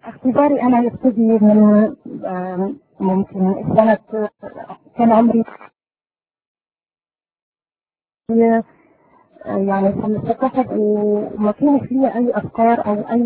اختباري أنا يبتدي من آم، ممكن سنة كان عمري آه، يعني 15 وما كانش لي أي أفكار أو أي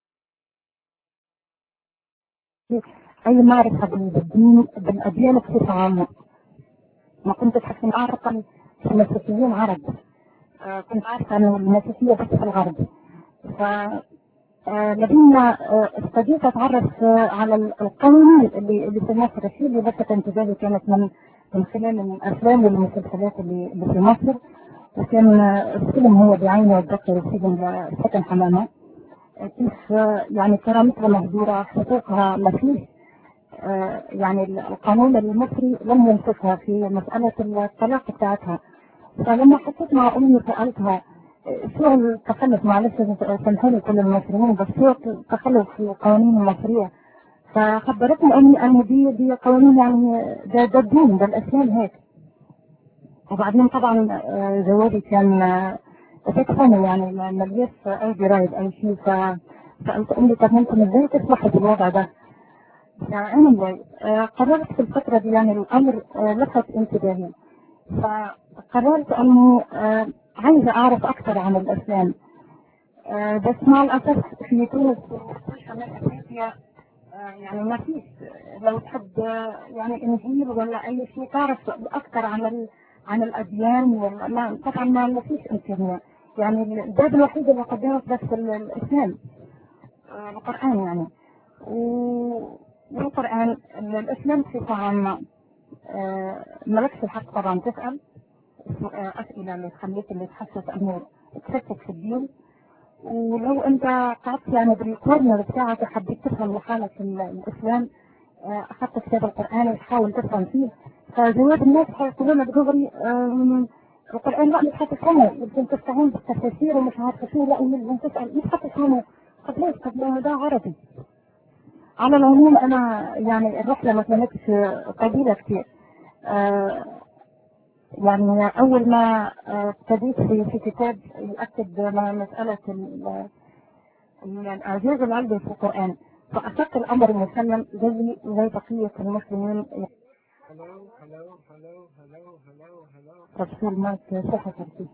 أي معرفة بالدين بالأديان بصفة عامة ما كنتش حتى أعرف عن المسيحيين عرب آه، كنت عارفة أن المسيحية بس في الغرب ف آه، لما آه، ابتديت اتعرف آه، على ال- القوانين اللي اللي في مصر الشيء اللي لفت انتباهي كانت من من خلال الافلام والمسلسلات اللي اللي في مصر وكان آه، الفيلم هو بعينه اتذكر فيلم سكن حمامه آه، كيف آه، يعني كرامتها مهدوره حقوقها ما فيه آه، يعني ال- القانون المصري لم ينصفها في مساله الطلاق بتاعتها فلما حكيت مع امي سالتها آه، شو التخلف معلش سامحوني كل المصريين بس شو التخلف في القوانين المصريه فخبرتني امي ان دي دي قوانين يعني ده ده الدين ده الاسلام هيك وبعدين طبعا آه، جوابي كان آه، هيك فني يعني ما ما ليش اي درايه اي شيء ف- فقلت امي طب ممكن ازاي تسمحي بالوضع ده؟ فاني قررت في الفتره دي يعني الامر آه، لفت انتباهي فقررت انه آه، عايزه اعرف اكثر عن الاسلام آه، بس مع الاسف في تونس وفي شمال افريقيا آه، يعني ما فيش لو تحب آه، يعني انجيل ولا اي شيء تعرف اكثر عن ال- عن الاديان ولا ما طبعا ما ما فيش امكانيه يعني الباب الوحيد اللي قدامك بس ال- الاسلام آه، القران يعني و- والقران ال- الاسلام بصفه عامه آه، مالكش الحق طبعا تسال آه، اسئله اللي تخليك اللي تحسس انه تشكك في الدين ولو انت قعدت يعني بالكورنر بتاعك وحبيت تفهم لحالك ال- الاسلام آه، اخذت كتاب القران وتحاول تفهم فيه فجواب الناس حيقولون لك دغري آم، القران لا مش حتفهمه يمكن تستعين بالتفاسير ومش عارفه شو لا يمكن تسال مش حتفهمه طب ليش؟ طب ما ده عربي على العموم انا يعني الرحله ما كانتش طويله كثير آه، يعني اول ما آه، ابتديت في في كتاب ياكد م- مساله ال- ال- الاعجاز العلمي في القران فاخذت الامر مسلم زي زي بقيه المسلمين Hello, hello, hello, hello, hello, hello. تفسير ما صحة فيه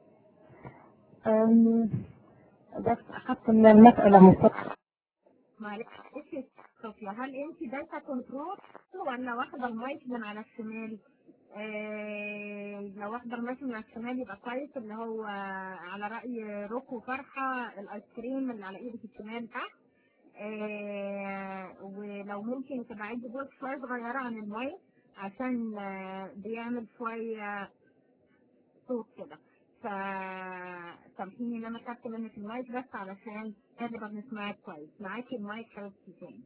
أم، بس اخذت المساله مستقبل معلش يا صوفيا هل انت دايسه كنترول ولا واخده المايك من على الشمال؟ آه لو واخده المايك من على الشمال يبقى كويس اللي هو على راي روكو فرحه الايس كريم اللي على ايدك الشمال تحت آه ولو ممكن تبعدي جزء شويه صغيره عن المايك عشان آه بيعمل شويه صوت كده ف سامحيني ان انا خدت منك المايك بس علشان نقدر نسمعك كويس معاكي المايك حبيبتي تاني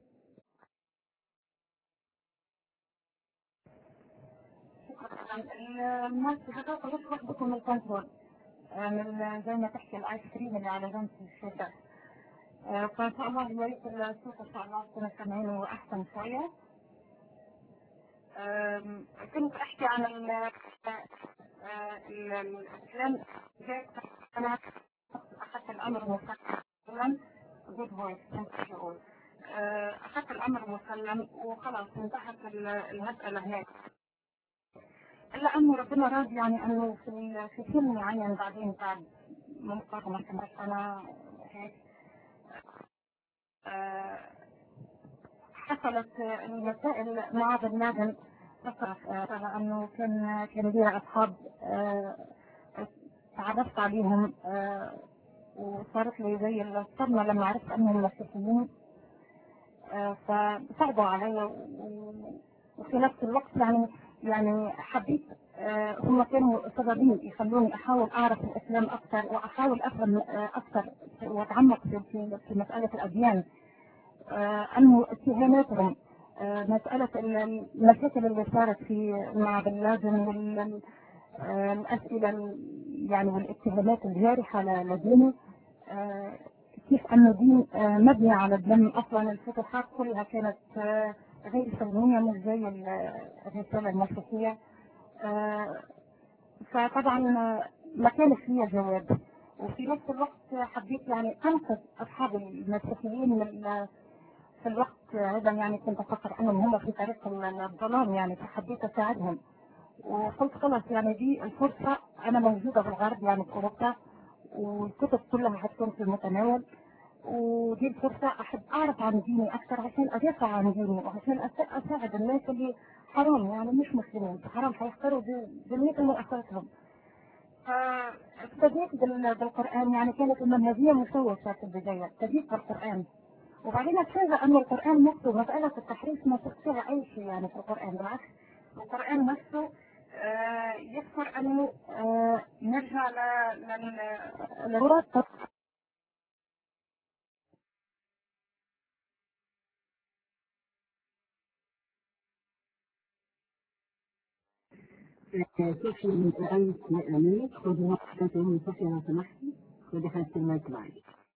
الناس بتاخد بس وحدكم من الكنترول من زي ما تحكي الايس كريم اللي على جنب الشاشة آه، فان شاء الله يوريك الصوت ان شاء الله تكون سامعينه احسن شوية آم، كنت احكي عن ال- آه، ال- الافلام زي انا اخذت الامر مسلم جود فويس اخذت الامر مسلم وخلاص انتهت ال- المسألة هيك الا انه ربنا راضي يعني انه في في سن معين بعدين بعد ممكن مثلا سنه هيك آه، حصلت المسائل مع بن لادن على انه كان كان لي اصحاب آه، تعرفت عليهم آه، وصارت لي زي الصدمه لما عرفت انهم مسيحيين آه، فصعبوا علي و- وفي نفس الوقت يعني يعني حبيت آه، هم كانوا سببين يخلوني احاول اعرف الاسلام اكثر واحاول افهم آه، اكثر واتعمق في في في مساله الاديان آه، انه اتهاماتهم آه، مساله ال- المشاكل اللي صارت في مع بن لادن والاسئله يعني والاتهامات الجارحه ل- لدينه آه، كيف انه دين آه، مبني على الدم اصلا الفتوحات كلها كانت آه، غير سلميه مش زي ال- الرساله المسيحيه آه، فطبعا آه، ما كانش لي جواب وفي نفس الوقت حبيت يعني انقذ اصحاب المسيحيين من في الوقت هذا يعني كنت افكر انهم هم في طريق الظلام يعني فحبيت اساعدهم وقلت خلاص يعني دي الفرصه انا موجوده في الغرب يعني في اوروبا والكتب كلها هتكون في المتناول ودي الفرصة أحب أعرف عن ديني أكثر عشان أدافع عن ديني وعشان أس- أساعد الناس اللي حرام يعني مش مسلمين حرام هيختاروا دنيتهم وأخرتهم. فابتديت بال- بالقرآن يعني كانت المنهجية مشوشة في البداية، ابتديت بالقرآن. وبعدين اتفاجأ أن القرآن نفسه مسألة التحريف ما فيها أي شيء يعني في القرآن بالعكس القرآن نفسه آه، يذكر أنه آه، نرجع ل- لل- للوراث صوفيا من الآن منك خذي وقتك من صوفيا لو سمحتي خذي خلف المايك معك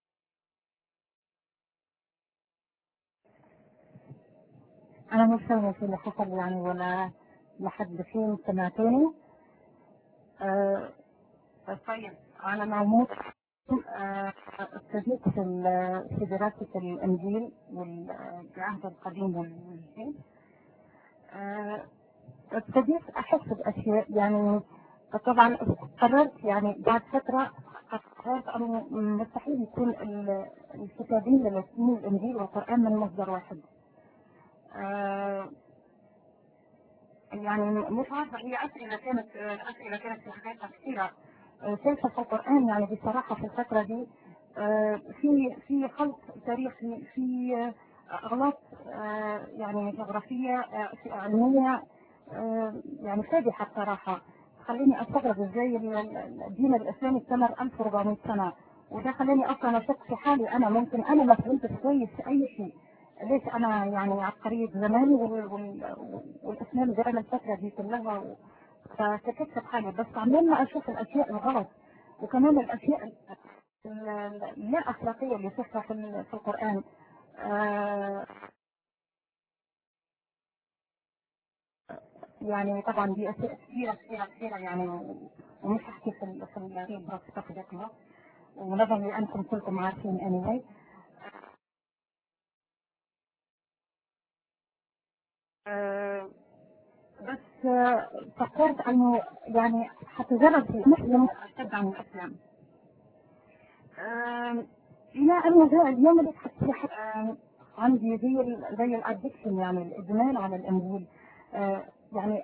أنا مش فاهمة في اللي حصل يعني ولا لحد فين سمعتوني آه طيب أنا معمول آه، ابتديت في ال- في دراسة الإنجيل والعهد القديم والجديد آه، ابتديت أحس بأشياء يعني طبعا قررت يعني بعد فترة قررت أنه مستحيل يكون ال- الكتابين الاثنين الإنجيل والقرآن من مصدر واحد آه، يعني مش عارفة هي أسئلة كانت الأسئلة كانت في حاجات كثيرة آه، كيف في القرآن يعني بصراحة في الفترة دي آه، في في خلط تاريخي في آه، أغلاط آه، يعني جغرافية آه، في علمية آه، يعني فادحة بصراحة خليني أستغرب إزاي ال- ال- الدين الإسلامي استمر 1400 سنة وده خلاني أصلا أشك في حالي أنا ممكن أنا ما فهمتش كويس أي شيء ليش انا يعني عبقرية زماني وال- وال- والاسنان جرى الفترة دي كلها و- فسكت في حالي بس عمال ما اشوف الاشياء الغلط وكمان الاشياء ال- ال- اللا اخلاقية اللي شفتها في ال- في القرآن آه، يعني طبعا دي اشياء كثيرة كثيرة كثيرة يعني ومش هحكي في ال في ال في ونظرا انكم كلكم عارفين anyway آه، بس آه، فكرت انه يعني هتجرب في مسلم اشد عن الاسلام. آم، الى انه جاء اليوم اللي حسيت آم، عندي زي ال- زي الادكشن يعني الادمان على الانجيل آه، يعني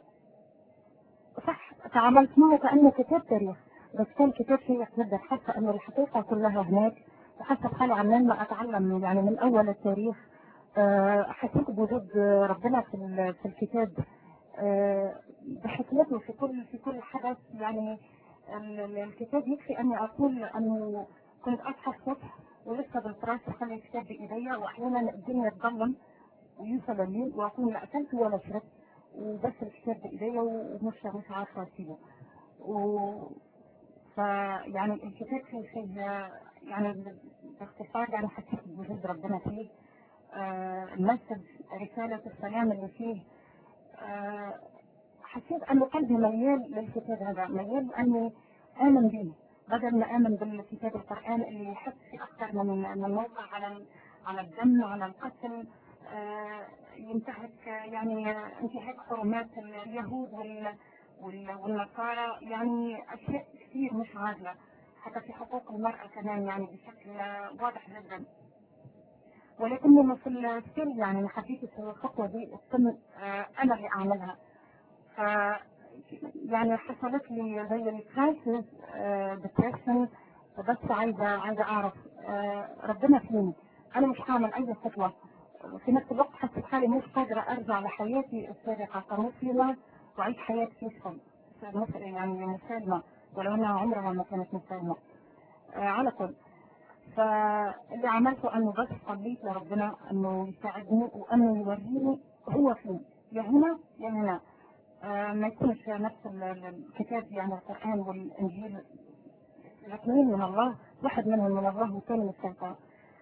صح تعاملت معه كانه كتاب تاريخ بس كان كتاب شيق جدا حاسه انه الحقيقه كلها هناك وحاسه بحالي عمال ما اتعلم يعني من اول التاريخ آه، حسيت بوجود آه، ربنا في ال- في الكتاب آه، بحكمته في كل في كل حدث يعني ال- ال- الكتاب يكفي اني اقول انه كنت اصحى الصبح ولسه بالفراش اخلي الكتاب بايديا واحيانا الدنيا تظلم ويوصل الليل واكون لا اكلت ولا شربت وبس الكتاب بايديا ومش مش عارفه اسيبه و فيعني الكتاب فيه فيه يعني باختصار يعني حسيت بوجود ربنا فيه آه، المسج رسالة السلام اللي فيه آه، حسيت أن قلبي ميال للكتاب هذا ميال لأني آمن به بدل ما آمن بالكتاب القرآن اللي يحث في أكثر من من موقع على ال- على الدم على القتل آه، ينتهك يعني انتهاك حرمات اليهود وال وال- والنصارى يعني أشياء كثير مش عادلة حتى في حقوق المرأة كمان يعني بشكل واضح جدا ولكنه في السر يعني حبيت الخطوة دي تم آه، أنا اللي أعملها ف يعني حصلت لي زي الكرايسيس ديبريشن بس عايزة عايزة أعرف آه، ربنا فين أنا مش هعمل أي خطوة في نفس الوقت حسيت حالي مش قادرة أرجع لحياتي السابقة كمسلمة وأعيش حياة بيسفل يعني مسالمة ولو أنها عمرها ما كانت مسالمة آه، على كل فاللي عملته انه بس صليت لربنا انه يساعدني وانه يوريني هو فين يا هنا يا هنا آه ما يكونش نفس ال- ال- الكتاب يعني القران والانجيل الاثنين من الله واحد منهم من الله والثاني من الشيطان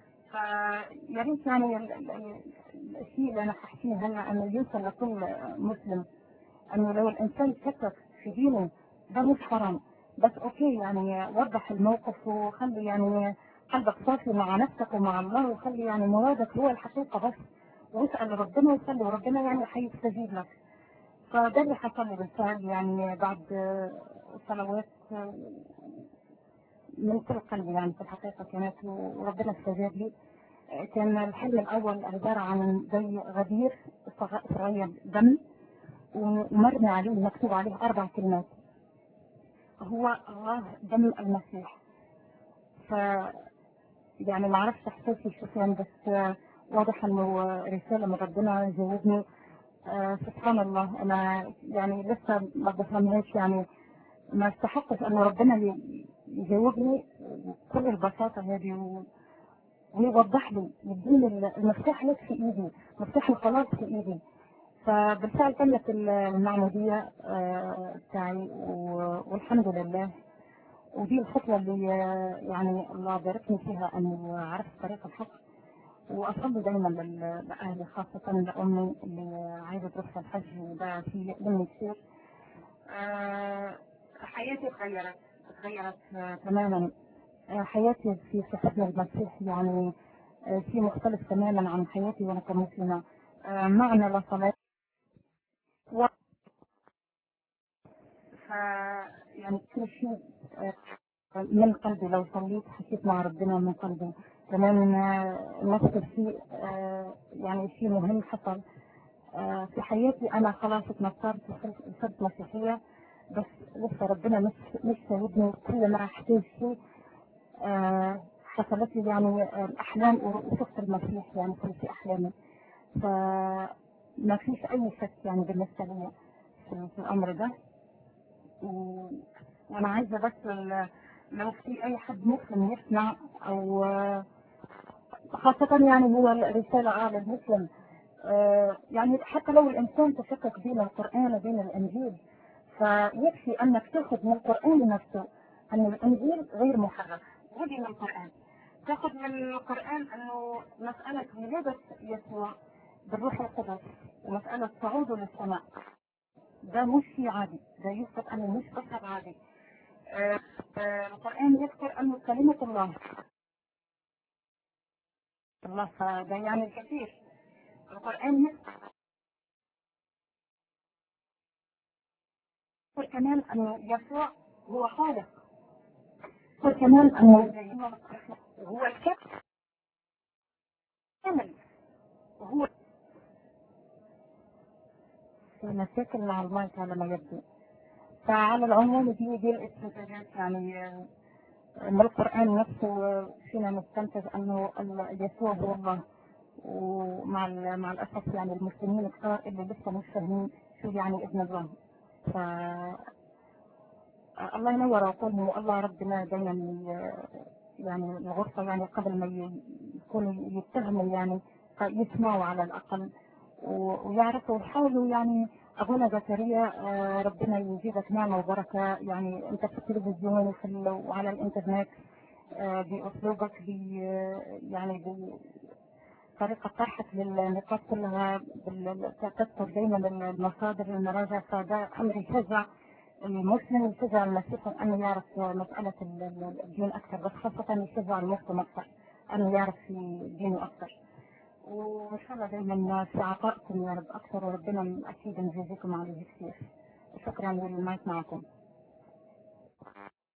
فيا ريت يعني ال- ال- ال- الشيء اللي انا هحكيه هلا انه يوصل لكل مسلم انه لو الانسان شكك في دينه ده مش حرام بس اوكي يعني وضح الموقف وخلي يعني قلبك صافي مع نفسك ومع الله وخلي يعني مرادك هو الحقيقة بس واسأل ربنا وصلي وربنا يعني حيستجيب لك فده اللي حصل لي بالفعل يعني بعد سنوات من كل قلبي يعني في الحقيقة كانت وربنا استجاب لي كان الحلم الأول عبارة عن زي غدير صغير دم ومرمي عليه مكتوب عليه أربع كلمات هو الله دم المسيح ف يعني ما اعرفش احساسي شو كان بس واضح انه رساله من ربنا جاوبني آه سبحان الله انا يعني لسه ما بفهمهاش يعني ما استحقش ان ربنا يجاوبني بكل البساطه هذه و... ويوضح لي يديني المفتاح لك في ايدي مفتاح الخلاص في ايدي فبالفعل تمت المعمودية بتاعي والحمد لله ودي الخطوة اللي يعني الله باركني فيها أني عرفت طريق الحق وأصلي دايما لأهلي خاصة لأمي اللي عايزة تروح الحج وده في مني كثير حياتي تغيرت تغيرت تماما حياتي في صحتنا المسيح يعني في مختلف تماما عن حياتي وانا كمسلمه معنى لا صلاه و... ف يعني كل شيء من قلبي لو صليت حكيت مع ربنا من قلبي كمان نفس الشيء يعني شيء مهم حصل في حياتي انا خلاص اتنصرت وصرت مسيحيه بس لسه ربنا مش مش سايبني كل ما احتاج شيء حصلت لي يعني الاحلام وشفت المسيح يعني كل في احلامي فما فيش اي شك يعني بالنسبه لي في, في الامر ده و... وانا عايزه بس لو في اي حد مسلم يسمع او خاصة يعني هو رسالة أعلى المسلم يعني حتى لو الإنسان تشكك بين القرآن وبين الإنجيل فيكفي أنك تأخذ من القرآن نفسه أن الإنجيل غير محرف هذه من القرآن تاخذ من القرآن أنه مسألة ولادة يسوع بالروح القدس ومسألة صعوده للسماء ده مش شيء عادي ده يثبت أنه مش بشر عادي آه آه القرآن يذكر أنه كلمة الله الله فده يعني الكثير القرآن يذكر كمان أنه يسوع هو خالق وكمان أنه هو الكتب كامل وهو في مشاكل مع المايك على ما يبدو فعلى العموم دي دي الاستنتاجات يعني من القرآن نفسه فينا نستنتج أنه يسوع هو الله ومع مع الأسف يعني المسلمين كثار اللي لسه مش فاهمين شو يعني ابن الله ف الله ينور عقولهم والله ربنا دايما يعني الغرفة يعني قبل ما يكونوا يتهموا يعني يسمعوا على الأقل ويعرفوا ويحاولوا يعني أبونا زكريا ربنا يزيدك نعمة وبركة يعني أنت في التلفزيون وفي وعلى الإنترنت بأسلوبك ب يعني طريقة طرحك للنقاط كلها تذكر دايما المصادر المراجع فده أمر يشجع المسلم يشجع المسيح أنه يعرف مسألة الدين أكثر بس خاصة يشجع المسلم أكثر أنه يعرف في دينه أكثر وإن شاء الله دايما في عطائكم يا رب أكثر وربنا أكيد نجازيكم عليه كثير شكرا والمايك معكم